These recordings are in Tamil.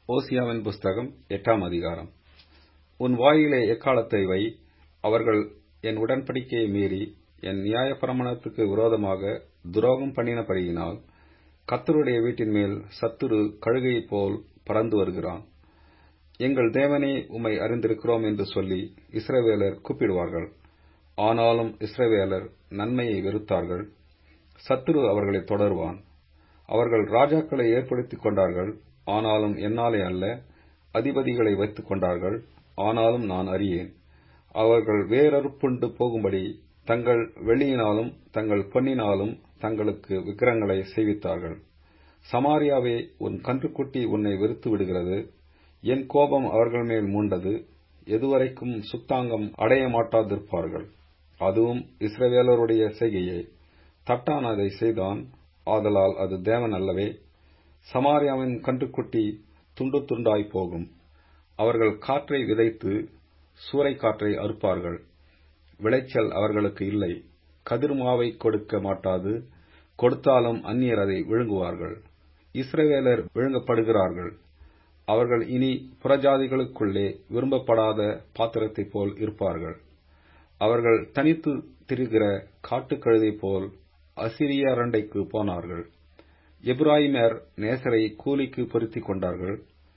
ஓசியாவின் புஸ்தகம் எட்டாம் அதிகாரம் உன் வாயிலே எக்காலத்தை வை அவர்கள் என் உடன்படிக்கையை மீறி என் நியாயப்பிரமாணத்துக்கு விரோதமாக துரோகம் பண்ணினபடியினால் கர்த்தருடைய வீட்டின் மேல் சத்துரு கழுகையைப் போல் பறந்து வருகிறான் எங்கள் தேவனே உம்மை அறிந்திருக்கிறோம் என்று சொல்லி இஸ்ரவேலர் கூப்பிடுவார்கள் ஆனாலும் இஸ்ரவேலர் நன்மையை வெறுத்தார்கள் சத்துரு அவர்களை தொடருவான் அவர்கள் ராஜாக்களை ஏற்படுத்திக் கொண்டார்கள் ஆனாலும் என்னாலே அல்ல அதிபதிகளை வைத்துக் கொண்டார்கள் ஆனாலும் நான் அறியேன் அவர்கள் வேரறுப்புண்டு போகும்படி தங்கள் வெள்ளியினாலும் தங்கள் பொன்னினாலும் தங்களுக்கு விக்கிரங்களை செய்வித்தார்கள் சமாரியாவே உன் கன்றுக்குட்டி உன்னை வெறுத்து விடுகிறது என் கோபம் அவர்கள் மேல் மூண்டது எதுவரைக்கும் சுத்தாங்கம் அடைய மாட்டாதிருப்பார்கள் அதுவும் இஸ்ரவேலருடைய செய்கையே தட்டான் அதை செய்தான் ஆதலால் அது தேவன் அல்லவே சமாரியாவின் கன்றுக்குட்டி துண்டு துண்டாய் போகும் அவர்கள் காற்றை விதைத்து சூறைக்காற்றை அறுப்பார்கள் விளைச்சல் அவர்களுக்கு இல்லை கதிர்மாவை கொடுக்க மாட்டாது கொடுத்தாலும் அந்நியர் அதை விழுங்குவார்கள் இஸ்ரவேலர் விழுங்கப்படுகிறார்கள் அவர்கள் இனி புறஜாதிகளுக்குள்ளே விரும்பப்படாத பாத்திரத்தைப் போல் இருப்பார்கள் அவர்கள் தனித்து திரிகிற காட்டுக்கழுதை போல் அசிரிய அரண்டைக்கு போனார்கள் எப்ராயிமர் நேசரை கூலிக்கு பொருத்திக் கொண்டார்கள்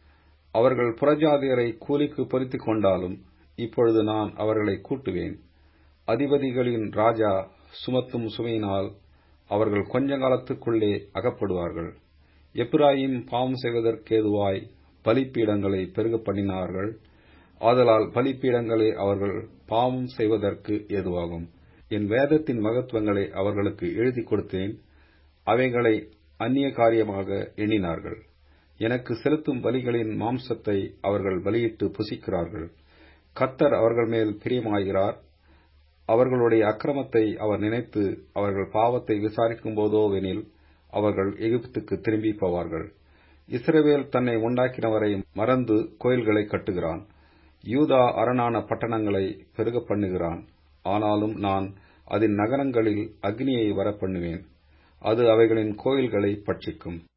அவர்கள் புறஜாதியரை கூலிக்கு பொருத்திக் கொண்டாலும் இப்பொழுது நான் அவர்களை கூட்டுவேன் அதிபதிகளின் ராஜா சுமத்தும் சுமையினால் அவர்கள் கொஞ்ச காலத்துக்குள்ளே அகப்படுவார்கள் எப்ராயிம் பாவம் செய்வதற்கேதுவாய் பலிப்பீடங்களை பெருக பண்ணினார்கள் ஆதலால் பலிப்பீடங்களே அவர்கள் பாவம் செய்வதற்கு ஏதுவாகும் என் வேதத்தின் மகத்துவங்களை அவர்களுக்கு எழுதி கொடுத்தேன் அவைகளை அந்நிய காரியமாக எண்ணினார்கள் எனக்கு செலுத்தும் பலிகளின் மாம்சத்தை அவர்கள் பலியிட்டு புசிக்கிறார்கள் கத்தர் அவர்கள் மேல் பிரியமாகிறார் அவர்களுடைய அக்கிரமத்தை அவர் நினைத்து அவர்கள் பாவத்தை விசாரிக்கும் போதோவெனில் அவர்கள் எகிப்துக்கு திரும்பி போவார்கள் இஸ்ரவேல் தன்னை உண்டாக்கினவரை மறந்து கோயில்களை கட்டுகிறான் யூதா அரணான பட்டணங்களை பெருக பண்ணுகிறான் ஆனாலும் நான் அதன் நகரங்களில் அக்னியை வரப்பண்ணுவேன் அது அவைகளின் கோயில்களை பட்சிக்கும்